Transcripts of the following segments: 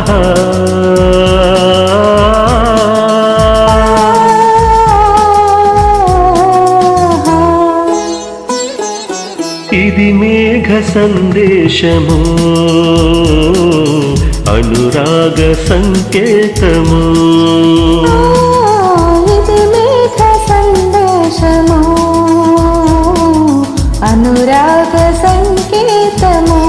ఇది మేఘ సందేశము అనురాగ సంకేతము ఇది మేఘ సందేశము అనురాగ సంకేతము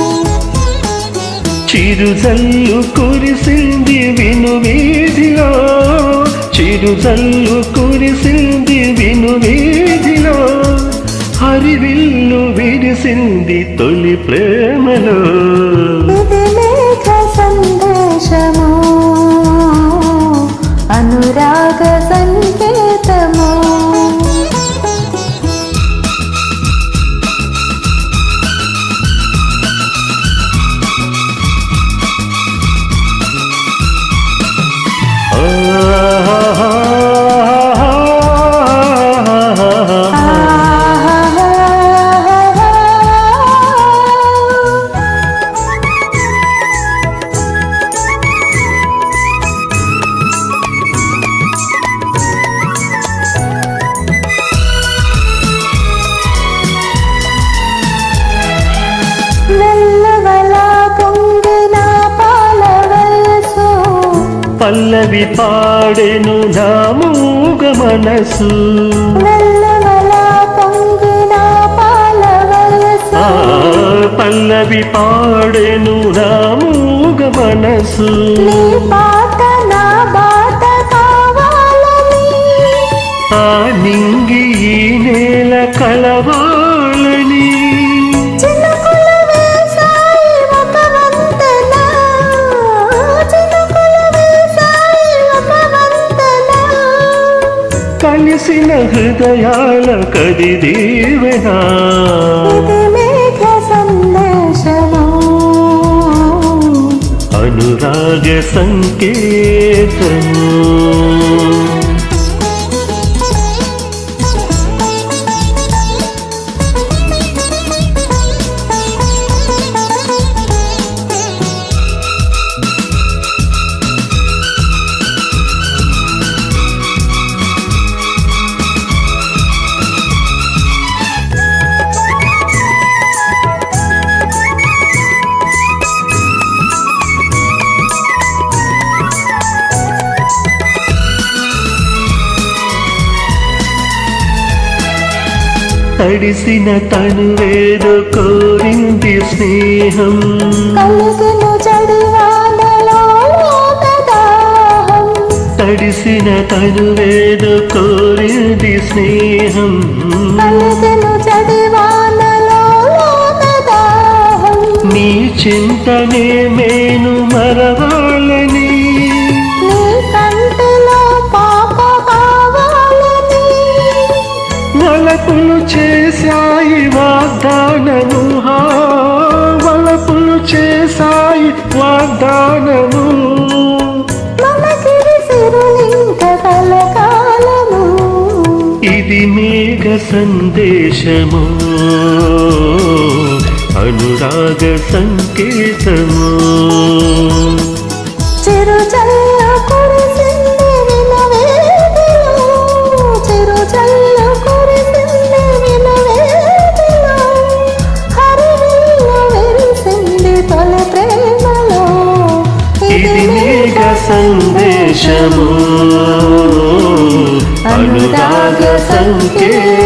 చిరుజల్లు కురిసింది విను వీధిలో చిరుజల్లు కురిసింది విను వీధిలో హరివిల్లు విరిసింది తొలి ప్రేమలో ఇది మేఘ సందేశము అనురాగ సంకేతము వెల్లవల పొంగిన పాల వయసు పల్లవి పాడెను నా మూగ మనసు వెల్లవల పొంగిన పాల వయసు ఆ పల్లవి పాడెను నా మూగ మనసు నీ పాట నా బాట కావాలని ఆ నింగి ఈ నేల కలవాలని చినుకులు వేశాయి ఒక వంతెన చినుకులు వేశాయి ఒక వంతెన కలిసిన హృదయాల కది దీవెనా ఇది మేఘ సందేశము అనురాగ సంకేతము తడిసిన తనువేదో కోరింది స్నేహం కలిగిన జడివానలో లోకదాహం తడిసిన తనువేదో కోరింది స్నేహం కలిగిన జడివానలో లోకదాహం నీ చింతనే మేను మరవాలని నీ కంటిలో పాప కావాలని వలపులు చేశాయి వాగ్దానము హా, వలపులు చేశాయి వాగ్దానము మనకిది సిరులింక కలకాలము ఇది మేఘ సందేశము అనురాగ సంకేతము చిరు చల్ల కురిసింది వినవేదిలో చిరు చల్ల కురిసింది వినవేదిలో హరివిల్లు విరిసింది తొలి ప్రేమలో ఇది మేఘ సందేశము అనురాగ సంకేతము